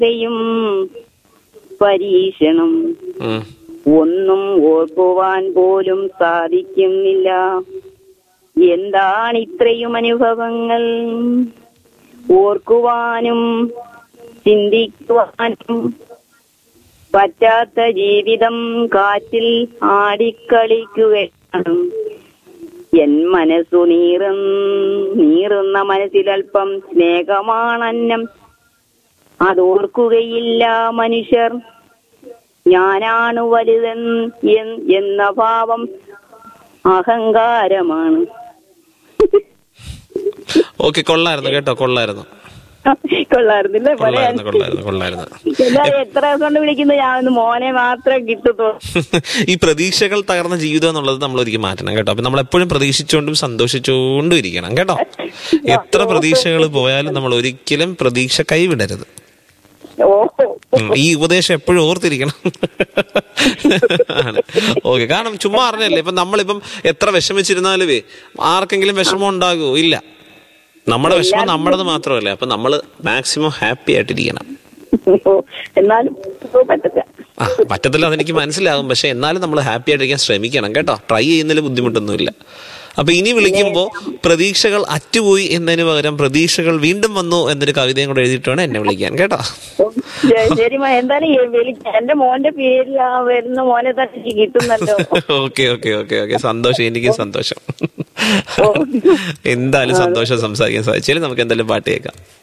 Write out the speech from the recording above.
യും പരീക്ഷണം ഉം. ഒന്നും ഓർക്കുവാൻ പോലും സാധിക്കുന്നില്ല എന്താണ് ഇത്രയും അനുഭവങ്ങൾ ഓർക്കുവാനും ചിന്തിക്കുവാനും പറ്റാത്ത ജീവിതം കാറ്റിൽ ആടിക്കളിക്കുകയാണ് എൻ മനസ്സു നീറും നീറുന്ന മനസ്സിലൽപ്പം സ്നേഹമാണന്നം അതോർക്കുകയില്ല മനുഷ്യർ ഞാനാണ് വലുതെന്ന് എൻ- എന്ന ഭാവം അഹങ്കാരമാണ് ഓക്കെ കൊള്ളായിരുന്നു കേട്ടോ കൊള്ളായിരുന്നു കൊള്ളായിരുന്നില്ലേ കൊള്ളായിരുന്നു കൊള്ളായിരുന്നു കൊള്ളായിരുന്നു എല്ലാരും എത്ര ദിവസം കൊണ്ട് വിളിക്കുന്നു ഞാൻ ഒന്ന് മോനെ മാത്രം കിട്ടുന്നു ഈ പ്രതീക്ഷകൾ തകർന്ന ജീവിതം എന്നുള്ളത് നമ്മൾ ഒരിക്കലും മാറ്റണം കേട്ടോ അപ്പൊ നമ്മൾ എപ്പോഴും പ്രതീക്ഷിച്ചുകൊണ്ടും സന്തോഷിച്ചുകൊണ്ടും ഇരിക്കണം കേട്ടോ എത്ര പ്രതീക്ഷകൾ പോയാലും നമ്മൾ ഒരിക്കലും പ്രതീക്ഷ കൈവിടരുത് ഓ ഉം, ഈ ഉപദേശം എപ്പോഴും ഓർത്തിരിക്കണം ആണ് ഓക്കെ കാരണം ചുമ്മാ അറിഞ്ഞല്ലേ ഇപ്പൊ നമ്മളിപ്പം എത്ര വിഷമിച്ചിരുന്നാലുവേ ആർക്കെങ്കിലും വിഷമം ഉണ്ടാകുമോ ഇല്ല നമ്മുടെ വിഷമം നമ്മുടേത് മാത്രമല്ല അപ്പൊ നമ്മൾ മാക്സിമം ഹാപ്പി ആയിട്ടിരിക്കണം ഓ, എന്നാലും ഓ, പറ്റത്തില്ല ആ പറ്റത്തില്ല അതെനിക്ക് മനസ്സിലാകും പക്ഷെ എന്നാലും നമ്മൾ ഹാപ്പി ആയിട്ടിരിക്കാൻ ശ്രമിക്കണം കേട്ടോ ട്രൈ ചെയ്യുന്നതിൽ ബുദ്ധിമുട്ടൊന്നുമില്ല അപ്പൊ ഇനി വിളിക്കുമ്പോൾ പ്രതീക്ഷകൾ അറ്റുപോയി എന്നതിന് പകരം പ്രതീക്ഷകൾ വീണ്ടും വന്നു എന്നൊരു കവിതയും കൂടെ എഴുതിയിട്ട് വേണം എന്നെ വിളിക്കാൻ കേട്ടോ ഓ, ശരി, ശരി മാ എന്തായാലും ഈ വിളിക്ക എന്റെ മോന്റെ പേരിൽ ആ വരുന്ന മോനെ തന്നെ എനിക്ക് കിട്ടുന്നല്ലോ ഓക്കെ ഓക്കെ ഓക്കെ ഓക്കെ സന്തോഷം എനിക്ക് സന്തോഷം എന്തായാലും സന്തോഷം സംസാരിക്കാൻ സാധിച്ചാലും നമുക്ക് എന്തായാലും പാട്ട് കേൾക്കാം